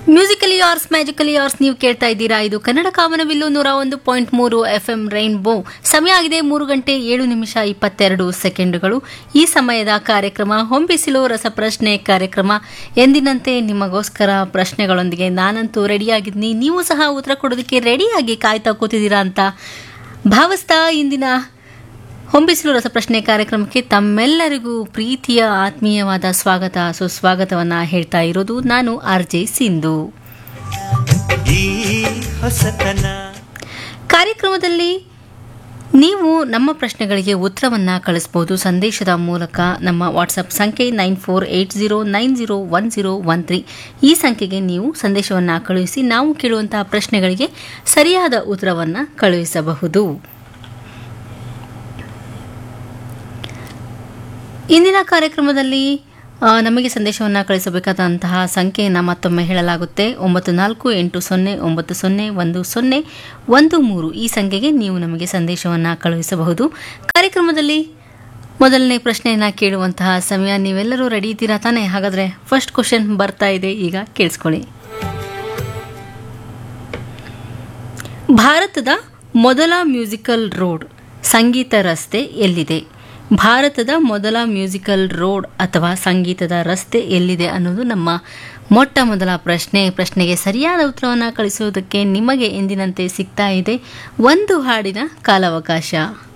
musically ಯಾರ್ಸ್ magically ಯಾರ್ಸ್ ನೀವು ಕೇಳ್ತಾ ಇದ್ದೀರಾ ಇದು ಕನ್ನಡ ಕಾಮನಬಿಲ್ಲು ನೂರ ಒಂದು ಪಾಯಿಂಟ್ ಮೂರು ಎಫ್ ಎಂ ರೈನ್ಬೋ ಸಮಯ ಆಗಿದೆ ಮೂರು ಗಂಟೆ ಏಳು ನಿಮಿಷ ಇಪ್ಪತ್ತೆರಡು ಸೆಕೆಂಡುಗಳು ಈ ಸಮಯದ ಕಾರ್ಯಕ್ರಮ ಹೊಂಬಿಸಿಲು ರಸಪ್ರಶ್ನೆ ಕಾರ್ಯಕ್ರಮ ಎಂದಿನಂತೆ ನಿಮಗೋಸ್ಕರ ಪ್ರಶ್ನೆಗಳೊಂದಿಗೆ ನಾನಂತೂ ರೆಡಿಯಾಗಿದ್ದೀನಿ ನೀವು ಸಹ ಉತ್ತರ ಕೊಡೋದಕ್ಕೆ ರೆಡಿಯಾಗಿ ಕಾಯ್ತಾ ಕೂತಿದ್ದೀರಾ ಅಂತ ಭಾವಿಸ್ತಾ ಇಂದಿನ ಹೊಂಬಿಸಿಲು ರಸಪ್ರಶ್ನೆ ಕಾರ್ಯಕ್ರಮಕ್ಕೆ ತಮ್ಮೆಲ್ಲರಿಗೂ ಪ್ರೀತಿಯ ಆತ್ಮೀಯವಾದ ಸ್ವಾಗತ ಸುಸ್ವಾಗತವನ್ನ ಹೇಳ್ತಾ ಇರೋದು ನಾನು ಆರ್ ಜೆ ಸಿಂಧು ಈ ಹೊಸತನ ಕಾರ್ಯಕ್ರಮದಲ್ಲಿ ನೀವು ನಮ್ಮ ಪ್ರಶ್ನೆಗಳಿಗೆ ಉತ್ತರವನ್ನು ಕಳಿಸ್ಬೋದು ಸಂದೇಶದ ಮೂಲಕ ನಮ್ಮ ವಾಟ್ಸಪ್ ಸಂಖ್ಯೆ nine four eight zero nine zero one zero one three ಈ ಸಂಖ್ಯೆಗೆ ನೀವು ಸಂದೇಶವನ್ನು ಕಳುಹಿಸಿ ನಾವು ಕೇಳುವಂತಹ ಪ್ರಶ್ನೆಗಳಿಗೆ ಸರಿಯಾದ ಉತ್ತರವನ್ನು ಕಳುಹಿಸಬಹುದು ಇಂದಿನ ಕಾರ್ಯಕ್ರಮದಲ್ಲಿ ಆ, ನಮಗೆ ಸಂದೇಶವನ್ನು ಕಳಿಸಬೇಕಾದಂತಹ ಸಂಖ್ಯೆಯನ್ನು ಮತ್ತೊಮ್ಮೆ ಹೇಳಲಾಗುತ್ತೆ ಒಂಬತ್ತು ನಾಲ್ಕು ಎಂಟು ಸೊನ್ನೆ ಒಂಬತ್ತು ಸೊನ್ನೆ ಒಂದು ಸೊನ್ನೆ ಒಂದು ಮೂರು ಈ ಸಂಖ್ಯೆಗೆ ನೀವು ನಮಗೆ ಸಂದೇಶವನ್ನು ಕಳುಹಿಸಬಹುದು ಕಾರ್ಯಕ್ರಮದಲ್ಲಿ ಮೊದಲನೇ ಪ್ರಶ್ನೆಯನ್ನು ಕೇಳುವಂತಹ ಸಮಯ ನೀವೆಲ್ಲರೂ ರೆಡಿ ಇದ್ದೀರಾ ತಾನೇ ಹಾಗಾದರೆ ಫಸ್ಟ್ ಕ್ವಶನ್ ಬರ್ತಾ ಇದೆ ಈಗ ಕೇಳಿಸ್ಕೊಳ್ಳಿ ಭಾರತದ ಮೊದಲ ಮ್ಯೂಸಿಕಲ್ ರೋಡ್ ಸಂಗೀತ ರಸ್ತೆ ಎಲ್ಲಿದೆ ಭಾರತದ ಮೊದಲ ಮ್ಯೂಸಿಕಲ್ ರೋಡ್ ಅಥವಾ ಸಂಗೀತದ ರಸ್ತೆ ಎಲ್ಲಿದೆ ಅನ್ನೋದು ನಮ್ಮ ಮೊಟ್ಟ ಮೊದಲ ಪ್ರಶ್ನೆ ಪ್ರಶ್ನೆಗೆ ಸರಿಯಾದ ಉತ್ತರವನ್ನು ಕಳಿಸುವುದಕ್ಕೆ ನಿಮಗೆ ಎಂದಿನಂತೆ ಸಿಗ್ತಾ ಇದೆ ಒಂದು ಹಾಡಿನ ಕಾಲಾವಕಾಶ